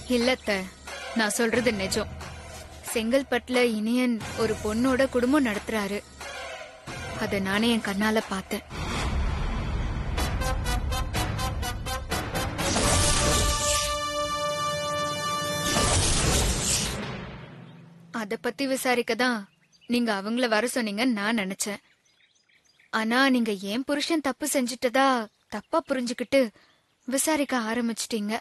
இல்லத்த நான் சொல்றது நிஜம் செங்கல்பட்டுல இனியன் ஒரு பொண்ணோட குடும்பம் நடத்துறாரு அத நானே என் கண்ணால பார்த்தேன் அத பத்தி விசாரிக்க தான் நீங்க அவங்கள வர சொன்னீங்கன்னு நான் நினைச்சேன் ஆனா நீங்க ஏன் புருஷன் தப்பு செஞ்சுட்டதா தப்பா புரிஞ்சுக்கிட்டு விசாரிக்க ஆரம்பிச்சிட்டீங்க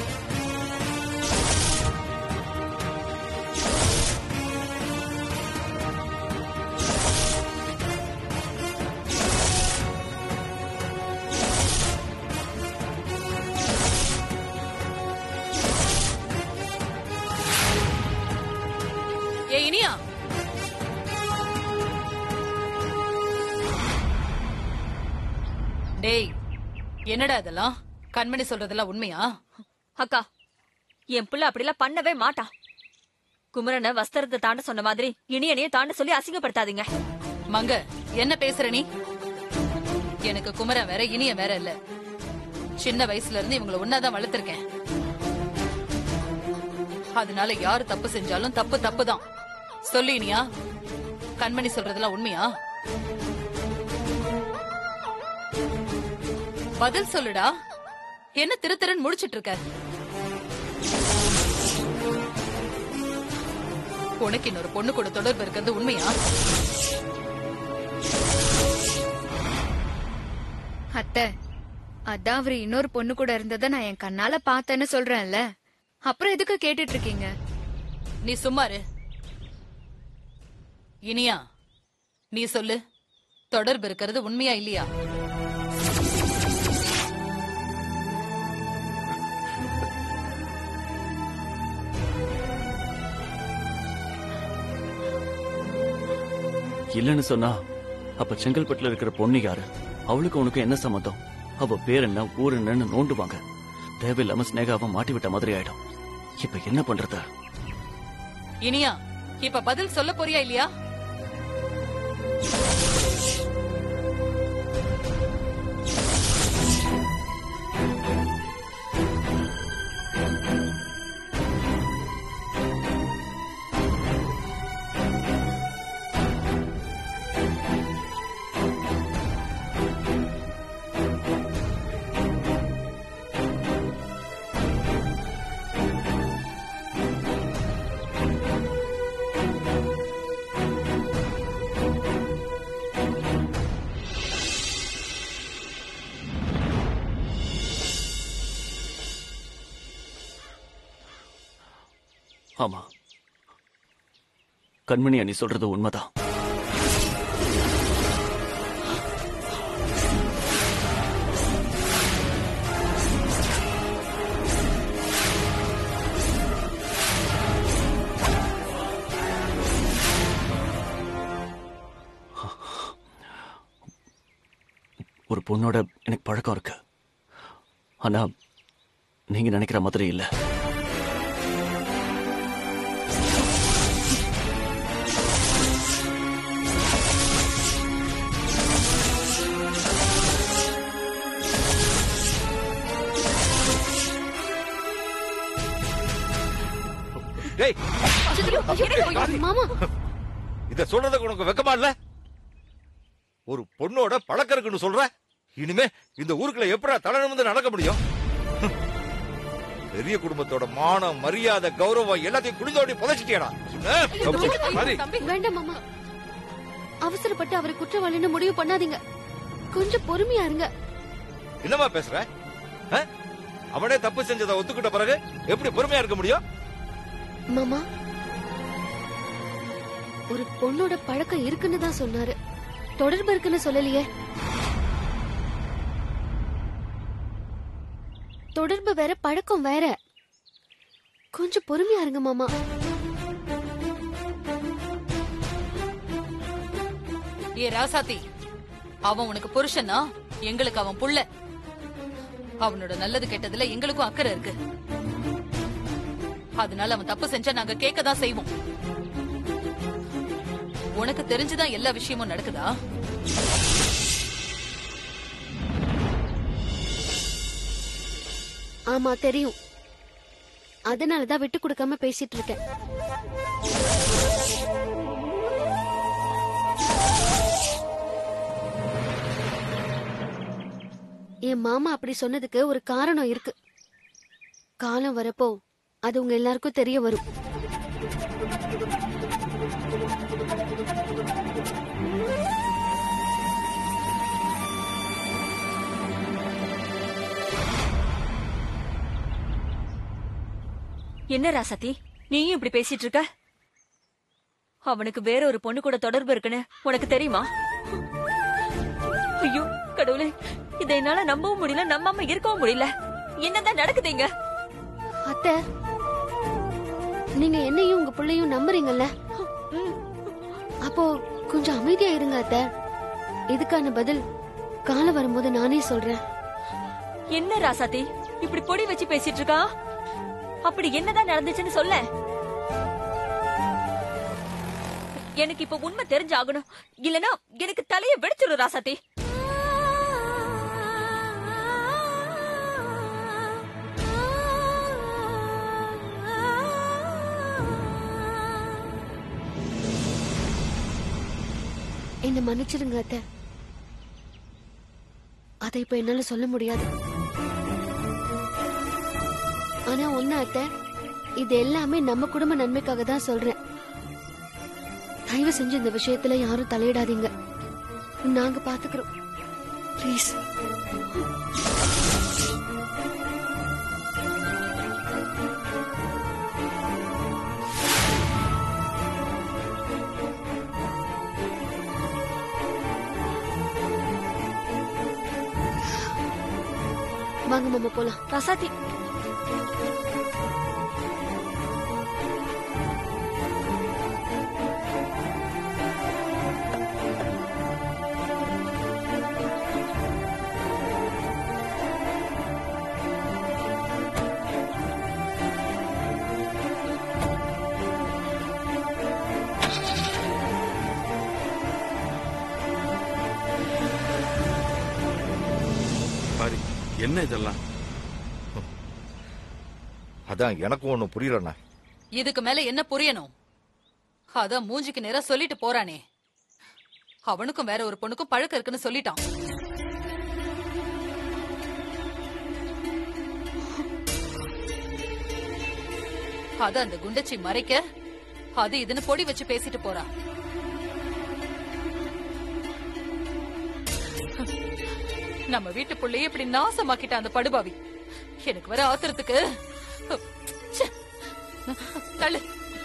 ஏ இனியா டேய் என்னடா இதெல்லாம் கண்மணி சொல்றதெல்லாம் உண்மையா அக்கா என் புள்ள அப்படிலாம் பண்ணவே மாட்டான் குமரனை வஸ்திரத்தை தாண்ட சொன்ன மாதிரி இனியனையே தாண்ட சொல்லி அசிங்கப்படுத்தாதீங்க மங்க என்ன பேசுற நீ எனக்கு குமரன் வேற இனிய வேற இல்ல சின்ன வயசுல இருந்து இவங்கள ஒன்னாதான் வளர்த்திருக்கேன் அதனால யாரு தப்பு செஞ்சாலும் தப்பு தப்பு தான் சொல்லு இனியா கண்மணி சொல்றதெல்லாம் உண்மையா பதில் சொல்லுடா என்ன திரு திருன்னு முடிச்சிட்டு இருக்க உனக்கு இன்னொரு பொண்ணு கூட தொடர்பு இருக்கிறது உண்மையா அத்தை அதான் அவரு இன்னொரு பொண்ணு கூட இருந்ததை நான் என் கண்ணால பார்த்தேன்னு சொல்றேன்ல அப்புறம் எதுக்கு கேட்டுட்டு இருக்கீங்க நீ சும்மாரு இனியா நீ சொல்லு தொடர்பு இருக்கிறது உண்மையா இல்லையா இல்லைன்னு சொன்னா அப்ப செங்கல்பட்டுல இருக்கிற பொண்ணு யாரு அவளுக்கு உனக்கு என்ன சம்மந்தம் அவ பேர் என்ன ஊர் என்னன்னு நோண்டுவாங்க தேவையில்லாம ஸ்னேகாவை மாட்டி விட்ட மாதிரி ஆயிடும் இப்ப என்ன பண்றது இனியா இப்ப பதில் சொல்ல போறியா இல்லையா ஆமா கண்மணி நீ சொல்றது உண்மைதான் ஒரு பொண்ணோட எனக்கு பழக்கம் இருக்கு ஆனா நீங்க நினைக்கிற மாதிரி இல்லை டேய் மாமா இத சொல்றதுக்கு உனக்கு வெக்கமா இல்ல ஒரு பொண்ணோட பழக்கம் இருக்குன்னு சொல்ற இனிமே இந்த ஊருக்குள்ள எப்படா தலை நிமிர்ந்து நடக்க முடியும் பெரிய குடும்பத்தோட மானம் மரியாதை கௌரவம் எல்லாத்தையும் குடிதோண்டி புதைச்சிட்டியடா மதி வேண்டாம் மாமா அவசரப்பட்டு அவரை குற்றவாளின்னு முடிவு பண்ணாதீங்க கொஞ்சம் பொறுமையா இருங்க என்னமா பேசுற ஆ? அவனே தப்பு செஞ்சதை ஒத்துக்கிட்ட பிறகு எப்படி பொறுமையா இருக்க முடியும் மாமா ஒரு பொண்ணோட பழக்கம் இருக்குன்னு தான் சொன்னாரு தொடர்பு இருக்குன்னு சொல்லலையே தொடர்பு வேற பழக்கம் வேற கொஞ்சம் பொறுமையா இருங்க மாமா ஏ ராசாத்தி அவன் உனக்கு புருஷனா எங்களுக்கு அவன் புள்ள அவனோட நல்லது கெட்டதுல எங்களுக்கும் அக்கறை இருக்கு அதனால அவன் தப்பு செஞ்சா நாங்க கேட்க தான் செய்வோம் உனக்கு தெரிஞ்சுதான் எல்லா விஷயமும் நடக்குதா ஆமா தெரியும் அதனாலதான் விட்டு கொடுக்காம பேசிட்டு இருக்கேன் என் மாமா அப்படி சொன்னதுக்கு ஒரு காரணம் இருக்கு காலம் வரப்போ அது உங்க எல்லாருக்கும் தெரிய வரும் என்ன ராசாத்தி நீயும் இப்படி பேசிட்டு இருக்க அவனுக்கு வேற ஒரு பொண்ணு கூட தொடர்பு இருக்குன்னு உனக்கு தெரியுமா ஐயோ கடவுளே இதை என்னால நம்பவும் முடியல நம்பாம இருக்கவும் முடியல என்னதான் நடக்குதுங்க அத்தை நீங்க என்னையும் உங்க பிள்ளையும் நம்புறீங்கல்ல அப்போ கொஞ்சம் அமைதியா இருங்க அத்தை இதுக்கான பதில் காலம் வரும்போது நானே சொல்றேன் என்ன ராசாத்தி இப்படி பொடி வச்சு பேசிட்டு இருக்கா அப்படி என்னதான் நடந்துச்சுன்னு சொல்ல எனக்கு இப்ப உண்மை தெரிஞ்சாகணும் இல்லனா எனக்கு தலைய வெடிச்சிடும் ராசாத்தி என்ன மன்னிச்சிடுங்க அத்தை அதை இப்ப என்னால சொல்ல முடியாது ஆனா ஒண்ணு அத்தை இது எல்லாமே நம்ம குடும்ப நன்மைக்காக தான் சொல்றேன் தயவு செஞ்சு இந்த விஷயத்துல யாரும் தலையிடாதீங்க நாங்க பாத்துக்கிறோம் ப்ளீஸ் வாங்க மாமா போலாம் ராசாத்தி பாரி என்ன இதெல்லாம் அதான் எனக்கும் ஒண்ணும் புரியலண்ணா இதுக்கு மேல என்ன புரியணும் அதான் மூஞ்சிக்கு நேரா சொல்லிட்டு போறானே அவனுக்கும் வேற ஒரு பொண்ணுக்கும் பழக்கம் இருக்குன்னு சொல்லிட்டான் அத அந்த குண்டச்சி மறைக்க அது இதுன்னு பொடி வச்சு பேசிட்டு போறா நம்ம வீட்டு புள்ளைய இப்படி நாசமாக்கிட்ட அந்த படுபாவி எனக்கு வர ஆத்திரத்துக்கு ச்சே. தள்ளு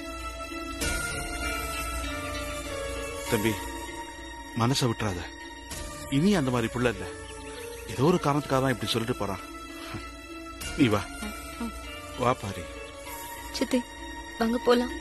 தம்பி மனசை விட்டுறாத இனி அந்த மாதிரி புள்ள இல்ல ஏதோ ஒரு காரணத்துக்காக தான் இப்படி சொல்லிட்டு போறான் நீ வா வா பாரி சித்தி வாங்க போலாம்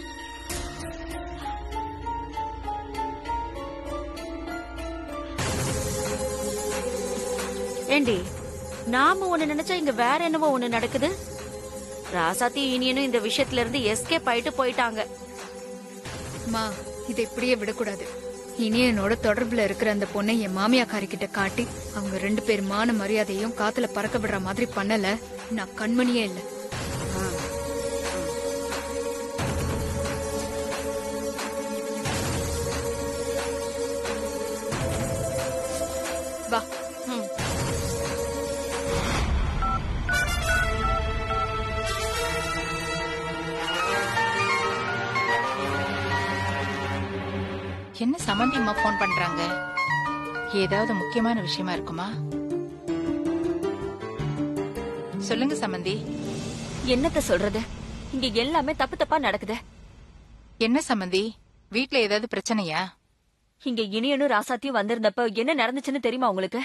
ஏண்டி நாம ஒண்ணு நினைச்சா இங்க வேற என்னவோ ஒண்ணு நடக்குது ராசாத்தி யூனியனும் இந்த விஷயத்துல இருந்து எஸ்கேப் ஆயிட்டு போயிட்டாங்க மா இதை இப்படியே விடக்கூடாது இனி என்னோட தொடர்புல இருக்கிற அந்த பொண்ணை என் மாமியாக்காரி கிட்ட காட்டி அவங்க ரெண்டு பேர் மான மரியாதையும் காத்துல பறக்க விடுற மாதிரி பண்ணல நான் கண்மணியே இல்ல வா என்ன சம்மந்தி அம்மா ஃபோன் பண்றாங்க ஏதாவது முக்கியமான விஷயமா இருக்குமா சொல்லுங்க சம்மந்தி என்னத்த சொல்றது இங்க எல்லாமே தப்பு தப்பா நடக்குது என்ன சம்மந்தி வீட்ல ஏதாவது பிரச்சனையா இங்க இனியனும் ராசாத்தியும் வந்திருந்தப்ப என்ன நடந்துச்சுன்னு தெரியுமா உங்களுக்கு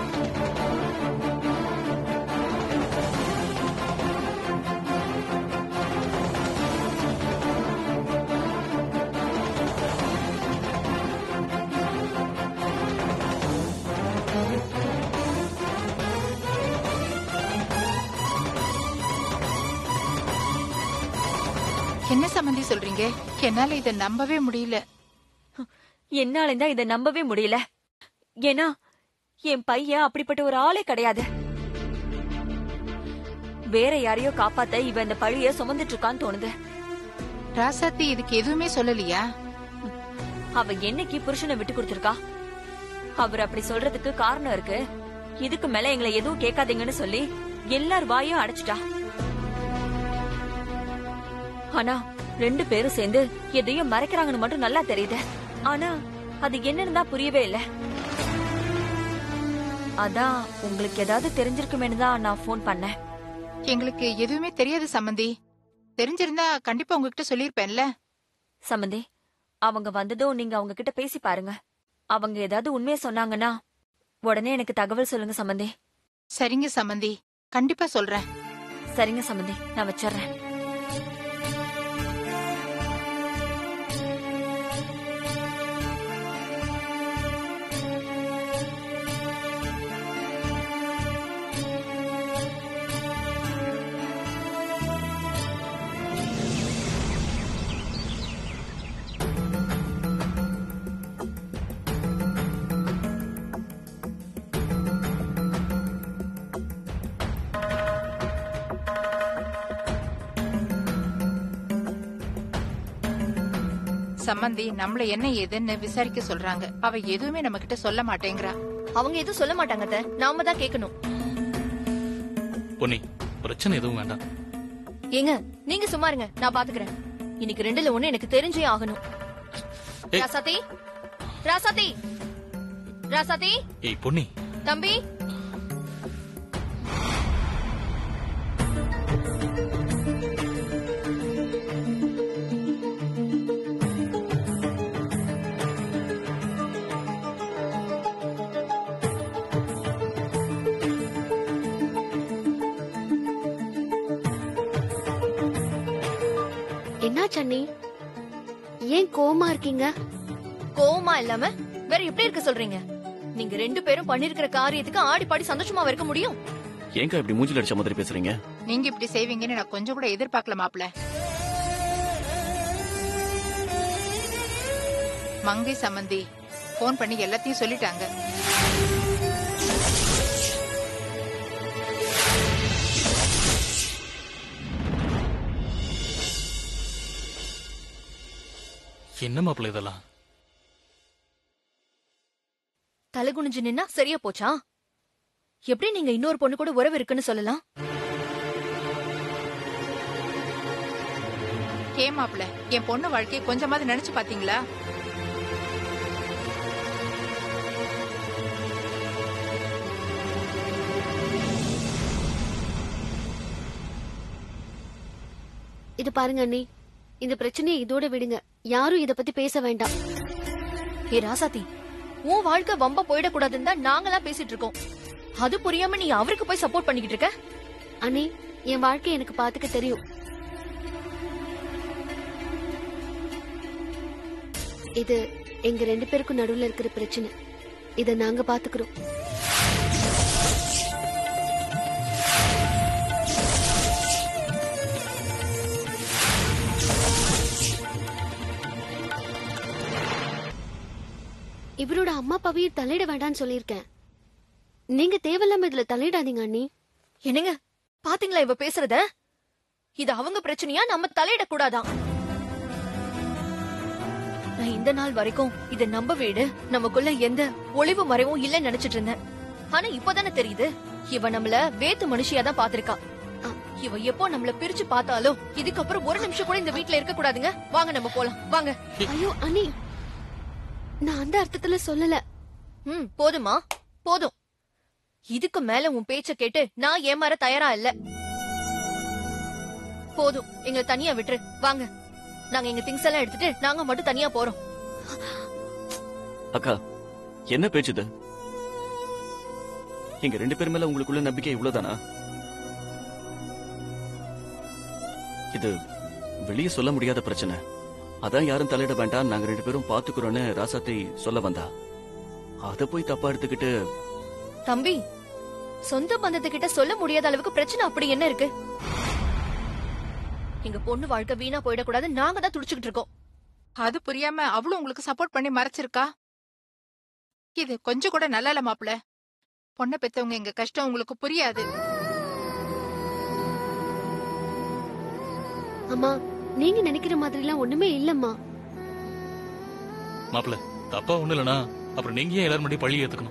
என்ன சம்மந்தி சொல்றீங்க என்னால இத நம்பவே முடியல என்னால தான் இதை நம்பவே முடியல ஏன்னா என் பையன் அப்படிப்பட்ட ஒரு ஆளே கிடையாது வேற யாரையோ காப்பாத்த இவ இந்த பழிய சுமந்துட்டு இருக்கான்னு தோணுது ராசாத்தி இதுக்கு எதுவுமே சொல்லலையா அவ என்னைக்கு புருஷனை விட்டு கொடுத்திருக்கா அவர் அப்படி சொல்றதுக்கு காரணம் இருக்கு இதுக்கு மேல எங்களை எதுவும் கேட்காதீங்கன்னு சொல்லி எல்லார் வாயும் அடைச்சிட்டா ஆனா ரெண்டு பேரும் சேர்ந்து எதையும் மறைக்கிறாங்கன்னு மட்டும் நல்லா தெரியுது ஆனா அது என்னன்னு தான் புரியவே இல்ல அதான் உங்களுக்கு ஏதாவது தெரிஞ்சிருக்குமேனு தான் நான் ஃபோன் பண்ணேன் எங்களுக்கு எதுவுமே தெரியாது சம்மந்தி தெரிஞ்சிருந்தா கண்டிப்பா உங்ககிட்ட சொல்லியிருப்பேன்ல சம்மந்தி அவங்க வந்ததும் நீங்க அவங்க கிட்ட பேசி பாருங்க அவங்க ஏதாவது உண்மையை சொன்னாங்கன்னா உடனே எனக்கு தகவல் சொல்லுங்க சம்மந்தி சரிங்க சம்மந்தி கண்டிப்பா சொல்றேன் சரிங்க சம்மந்தி நான் வச்சிடுறேன் சம்மந்தி நம்மள என்ன ஏதுன்னு விசாரிக்க சொல்றாங்க அவ எதுவுமே நம்ம கிட்ட சொல்ல மாட்டேங்கிறா அவங்க எதுவும் சொல்ல மாட்டாங்க அத்தை. நாம தான் கேட்கணும் பொன்னி பிரச்சனை எதுவும் வேண்டாம் ஏங்க நீங்க சும்மா இருங்க நான் பாத்துக்கிறேன் இன்னைக்கு ரெண்டுல ஒண்ணு எனக்கு தெரிஞ்சே ஆகணும் ஏய். ராசாத்தி ராசாத்தி ராசாத்தி ஏய் பொன்னி தம்பி என்னாச்சு அண்ணி ஏன் கோவமா இருக்கீங்க கோவமா இல்லாம வேற எப்படி இருக்க சொல்றீங்க நீங்க ரெண்டு பேரும் பண்ணிருக்கிற காரியத்துக்கு ஆடி பாடி சந்தோஷமா இருக்க முடியும் ஏங்கா இப்படி மூஞ்சில அடிச்ச மாதிரி பேசுறீங்க நீங்க இப்படி செய்வீங்கன்னு நான் கொஞ்சம் கூட எதிர்பார்க்கல மாப்ள மங்கை சம்மந்தி போன் பண்ணி எல்லாத்தையும் சொல்லிட்டாங்க என்ன மாப்பிள்ள இதெல்லாம் தலை குனிஞ்சு நின்னா சரியா போச்சா எப்படி நீங்க இன்னொரு பொண்ணு கூட உறவு இருக்குன்னு சொல்லலாம் கே மாப்ள என் பொண்ணு வாழ்க்கையை கொஞ்சமாவது நினைச்சு பாத்தீங்களா இது பாருங்க அண்ணி இந்த பிரச்சனையை இதோட விடுங்க யாரும் இத பத்தி பேச வேண்டாம் ஏ ராசாத்தி உன் வாழ்க்கை வம்ப போயிடக்கூடாதுன்னு தான் நாங்களாம் பேசிட்டு இருக்கோம் அது புரியாம நீ அவருக்கு போய் சப்போர்ட் பண்ணிக்கிட்டு இருக்க அண்ணி என் வாழ்க்கை எனக்கு பாத்துக்க தெரியும் இது எங்க ரெண்டு பேருக்கும் நடுவுல இருக்கிற பிரச்சனை இத நாங்க பாத்துக்கிறோம் இவரோட அம்மா அப்பாவையும் தலையிட வேண்டாம்னு சொல்லியிருக்கேன் நீங்க தேவையில்லாம இதுல தலையிடாதீங்க அண்ணி என்னங்க பாத்தீங்களா இவ பேசுறத இது அவங்க பிரச்சனையா நம்ம தலையிட கூடாதாம் நான் இந்த நாள் வரைக்கும் இத நம்ப வீடு நமக்குள்ள எந்த ஒளிவு மறைவும் இல்லைன்னு நினைச்சிட்டு இருந்தேன் ஆனா இப்பதானே தெரியுது இவ நம்மள வேத்து மனுஷியா தான் பாத்திருக்கா அ, இவ எப்போ நம்மள பிரிச்சு பார்த்தாலோ இதுக்கப்புறம் ஒரு நிமிஷம் கூட இந்த வீட்ல இருக்க கூடாதுங்க வாங்க நம்ம போலாம் வாங்க ஐயோ அண்ணி நான் அந்த அர்த்தத்துல சொல்லல ம் போதுமா போதும் இதுக்கு மேல உன் பேச்ச கேட்டு நான் ஏமாற தயாரா இல்ல போதும் எங்களை தனியா விட்டுரு வாங்க நாங்க எங்க திங்ஸ் எல்லாம் எடுத்துட்டு நாங்க மட்டும் தனியா போறோம் அக்கா என்ன பேச்சு இது எங்க ரெண்டு பேர் மேல உங்களுக்குள்ள நம்பிக்கை இவ்வளவுதானா இது வெளியே சொல்ல முடியாத பிரச்சனை அதான் யாரும் தலையிட வேண்டாம் நாங்க ரெண்டு பேரும் பாத்துக்கிறோம்னு ராசாத்தி சொல்ல வந்தா அத போய் தப்பா எடுத்துக்கிட்டு தம்பி சொந்த பந்தத்துக்கிட்ட சொல்ல முடியாத அளவுக்கு பிரச்சனை அப்படி என்ன இருக்கு எங்க பொண்ணு வாழ்க்கை வீணா போயிடக்கூடாது நாங்க தான் துடிச்சுக்கிட்டு இருக்கோம் அது புரியாம அவளும் உங்களுக்கு சப்போர்ட் பண்ணி மறைச்சிருக்கா இது கொஞ்சம் கூட நல்லா இல்ல மாப்ள பொண்ணை பெத்தவங்க எங்க கஷ்டம் உங்களுக்கு புரியாது அம்மா நீங்க நினைக்கிற மாதிரி எல்லாம் ஒண்ணுமே இல்லம்மா மாப்பிள்ள தப்பா ஒண்ணு இல்லனா அப்புறம் நீங்க ஏன் எல்லாரும் முன்னாடி பழி ஏத்துக்கணும்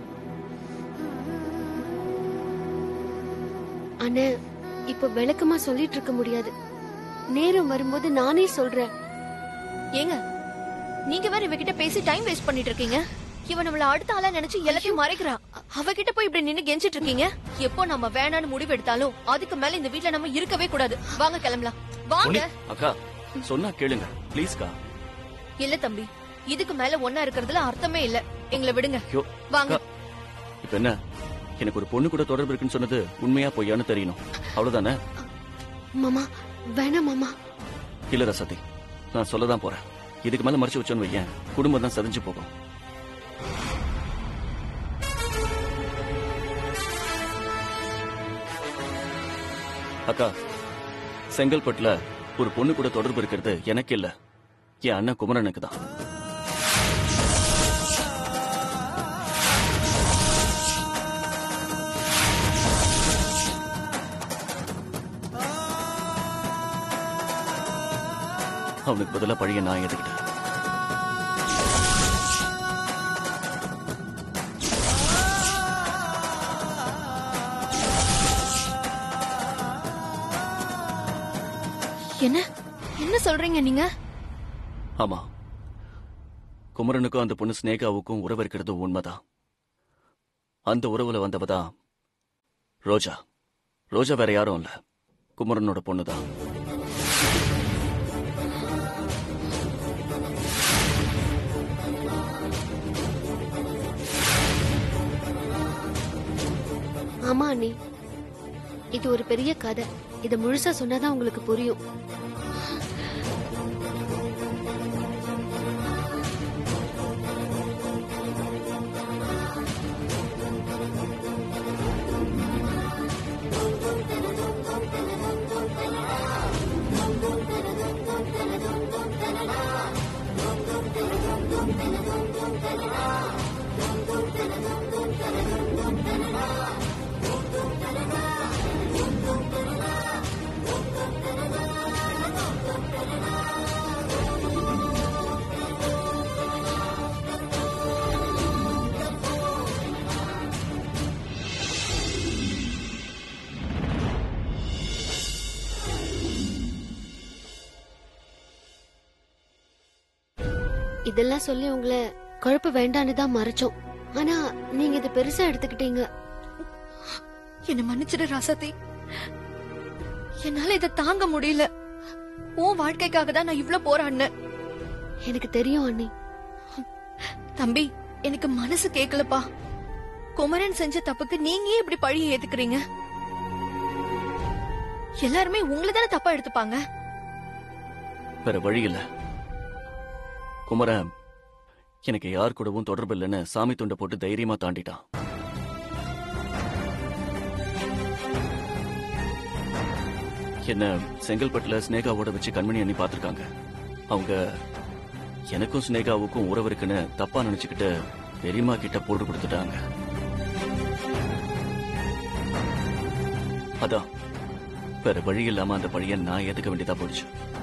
அண்ணே இப்ப விளக்கமா சொல்லிட்டு இருக்க முடியாது நேரம் வரும்போது நானே சொல்றேன் ஏங்க நீங்க வேற இவகிட்ட பேசி டைம் வேஸ்ட் பண்ணிட்டு இருக்கீங்க இவ நம்மள அடுத்த ஆளா நினைச்சு எல்லாத்தையும் மறைக்கிறா அவகிட்ட போய் இப்படி நின்னு கெஞ்சிட்டு இருக்கீங்க எப்போ நம்ம வேணான்னு முடிவு எடுத்தாலும் அதுக்கு மேல இந்த வீட்ல நம்ம இருக்கவே கூடாது வாங்க கிளம்பலாம் வாங்க அக்கா சொன்னா கேளுங்க ப்ளீஸ்க்கா இல்ல தம்பி இதுக்கு மேல ஒன்னா இருக்கிறதுல அர்த்தமே இல்ல எங்களை விடுங்க ஐயோ வாங்க அக்கா, இப்ப என்ன எனக்கு ஒரு பொண்ணு கூட தொடர்பு இருக்குன்னு சொன்னது உண்மையா பொய்யான்னு தெரியணும் அவ்வளவுதானே மாமா வேணாம் மாமா இல்ல ரசதி நான் சொல்லதான் போறேன் இதுக்கு மேல மறைச்சு வச்சோன்னு வையேன் குடும்பம் தான் சரிஞ்சு போகும் அக்கா செங்கல்பட்டுல ஒரு பொண்ணு கூட தொடர்பு இருக்கிறது எனக்கு இல்ல என் அண்ணன் குமரனுக்கு தான் அவனுக்கு பதிலா பழிய நான் ஏத்துக்கிட்டேன் என்ன என்ன சொல்றீங்க நீங்க ஆமா குமரனுக்கும் அந்த பொண்ணு ஸ்னேகாவுக்கும் உறவு இருக்கிறது உண்மைதான் அந்த உறவுல வந்தவதான் ரோஜா ரோஜா வேற யாரும் இல்ல குமரனோட பொண்ணுதான் ஆமா அண்ணி இது ஒரு பெரிய கதை இத முழுசா சொன்னாதான் உங்களுக்கு புரியும் இதெல்லாம் சொல்லி உங்களை குழப்ப வேண்டான்னு தான் மறைச்சோம் ஆனா நீங்க இதை பெருசா எடுத்துக்கிட்டீங்க என்ன மன்னிச்சிடு ராசாத்தி என்னால இதை தாங்க முடியல உன் வாழ்க்கைக்காக தான் நான் இவ்ளோ போராடினேன் எனக்கு தெரியும் அண்ணி தம்பி எனக்கு மனசு கேக்கலப்பா குமரன் செஞ்ச தப்புக்கு நீங்க ஏன் இப்படி பழிய ஏத்துக்கிறீங்க எல்லாருமே உங்களை தானே தப்பா எடுத்துப்பாங்க வேற வழி இல்ல குமரன் எனக்கு யார் கூடவும் தொடர்பு இல்லைன்னு சாமி துண்டை போட்டு தைரியமா தாண்டிட்டான் என்ன செங்கல்பட்டுல ஸ்னேகாவோட வச்சு கண்மணி அண்ணி பார்த்திருக்காங்க அவங்க எனக்கும் ஸ்னேகாவுக்கும் உறவு இருக்குன்னு தப்பா நினைச்சுக்கிட்டு பெரியம்மா கிட்ட போட்டு கொடுத்துட்டாங்க அதான் வேற வழி இல்லாம அந்த பழிய நான் ஏத்துக்க வேண்டியதா போச்சு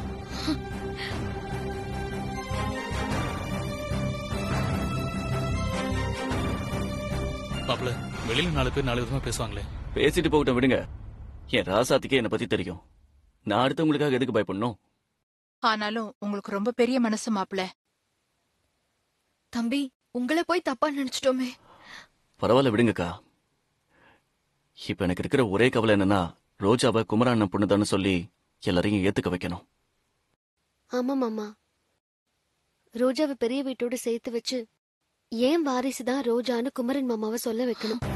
மாப்பிள்ள வெளியில நாலு பேர் நாலு விதமா பேசுவாங்களே பேசிட்டு போகட்டும் விடுங்க என் ராசாத்திக்கே என்னை பத்தி தெரியும் நான் அடுத்தவங்களுக்காக எதுக்கு பயப்படணும் ஆனாலும் உங்களுக்கு ரொம்ப பெரிய மனசு மாப்பிள தம்பி உங்களை போய் தப்பா நினைச்சிட்டோமே பரவாயில்ல விடுங்கக்கா இப்ப எனக்கு இருக்கிற ஒரே கவலை என்னன்னா ரோஜாவை குமராண்ணன் பொண்ணுதான்னு சொல்லி எல்லாரையும் ஏத்துக்க வைக்கணும் ஆமா மாமா ரோஜாவை பெரிய வீட்டோட சேர்த்து வச்சு ஏன் வாரிசுதான் ரோஜான்னு குமரன் மாமாவை சொல்ல வைக்கணும்